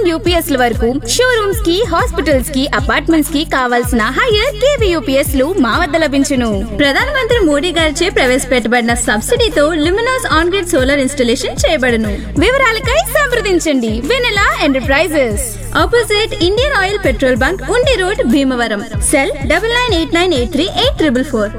UPS ల వరకు showrooms కి హాస్పిటల్స్ కి అపార్ట్మెంట్స్ కి కావాల్సిన హైయర్ కేవీ యూపీఎస్ లు మా వద్ద లభించును ప్రధానమంత్రి మోడీ గారిచే ప్రవేశపెట్టబడిన సబ్సిడీతో Luminous on grid solar installation చేయబడను వివరాలకై సంప్రదించండి Vennela enterprises opposite Indian Oil petrol bunk Undi road Bhimavaram cell double nine eight nine eight three eight triple four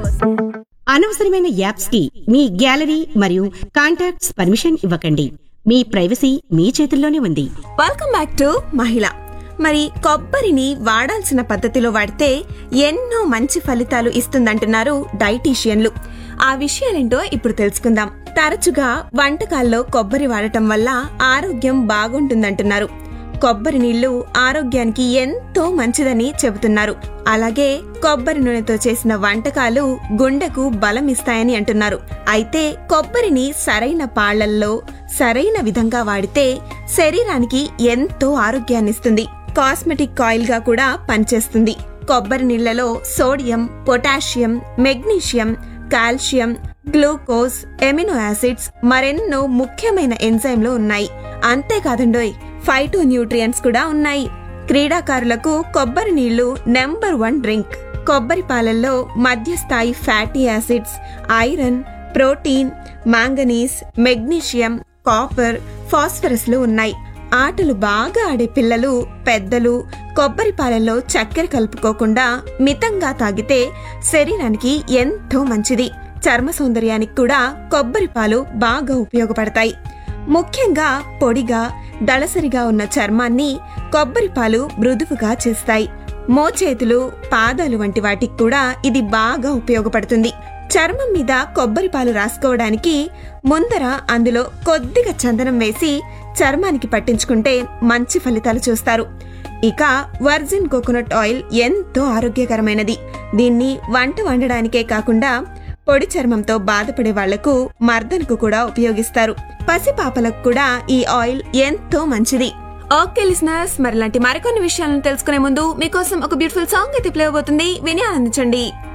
అనవసరమైన యాప్స్ కి మీ గ్యాలరీ మరియు కాంటాక్ట్స్ పర్మిషన్ ఇవ్వకండి మీ ప్రైవసీ మీ చేతుల్లోనే ఉంది వెల్కమ్ బ్యాక్ టు మహిళ మరి కొబ్బరిని వాడాల్సిన పద్ధతిలో వాడితే ఎన్నో మంచి ఫలితాలు ఇస్తుందంటున్నారు డైటీషియన్లు ఆ విషయాలేంటో ఇప్పుడు తెలుసుకుందాం తరచుగా వంటకాల్లో కొబ్బరి వాడటం వల్ల ఆరోగ్యం బాగుంటుందంటున్నారు కొబ్బరి నీళ్లు ఆరోగ్యానికి ఎంతో మంచిదని చెబుతున్నారు అలాగే కొబ్బరి నూనెతో చేసిన వంటకాలు గుండెకు బలం ఇస్తాయని అంటున్నారు అయితే కొబ్బరిని సరైన పాళ్లల్లో సరైన విధంగా వాడితే శరీరానికి ఎంతో ఆరోగ్యాన్నిస్తుంది కాస్మెటిక్ ఆయిల్ గా కూడా పనిచేస్తుంది కొబ్బరి నీళ్లలో sodium potassium magnesium calcium glucose amino acids మరెన్నో ముఖ్యమైన ఎంజైమ్లు ఉన్నాయి అంతేకాదండోయ్ ఫైటో న్యూట్రియంట్స్ కూడా ఉన్నాయి క్రీడాకారులకు కొబ్బరి నీళ్లు నెంబర్ వన్ డ్రింక్ కొబ్బరి పాలల్లో మధ్యస్థాయి fatty acids iron protein manganese magnesium copper ఫాస్ఫరస్లు ఉన్నాయి ఆటలు బాగా ఆడే పిల్లలు పెద్దలు కొబ్బరి పాలల్లో చక్కెర కలుపుకోకుండా మితంగా తాగితే శరీరానికి ఎంతో మంచిది చర్మ సౌందర్యానికి కూడా కొబ్బరి పాలు బాగా ఉపయోగపడతాయి ముఖ్యంగా పొడిగా దళసరిగా ఉన్న చర్మాన్ని కొబ్బరి పాలు మృదువుగా చేస్తాయి మోచేతులు పాదాలు వంటి వాటికి కూడా ఇది బాగా ఉపయోగపడుతుంది చర్మం మీద కొబ్బరి పాలు రాసుకోవడానికి ముందర అందులో కొద్దిగా చందనం వేసి చర్మానికి పట్టించుకుంటే మంచి ఫలితాలు చూస్తారు ఇక వర్జిన్ కోకోనట్ ఆయిల్ ఎంతో ఆరోగ్యకరమైనది దీన్ని వంట వండడానికే కాకుండా పొడి చర్మంతో బాధపడే వాళ్లకు మర్దనకు కూడా ఉపయోగిస్తారు పసిపాపలకు కూడా ఈ ఆయిల్ ఎంతో మంచిది ఓకే లిసనర్స్ మరి ఇలాంటి మరికొన్ని విషయాలను తెలుసుకునే ముందు మీకోసం ఒక బ్యూటిఫుల్ సాంగ్ అయితే ప్లే అవబోతుంది విని ఆనందించండి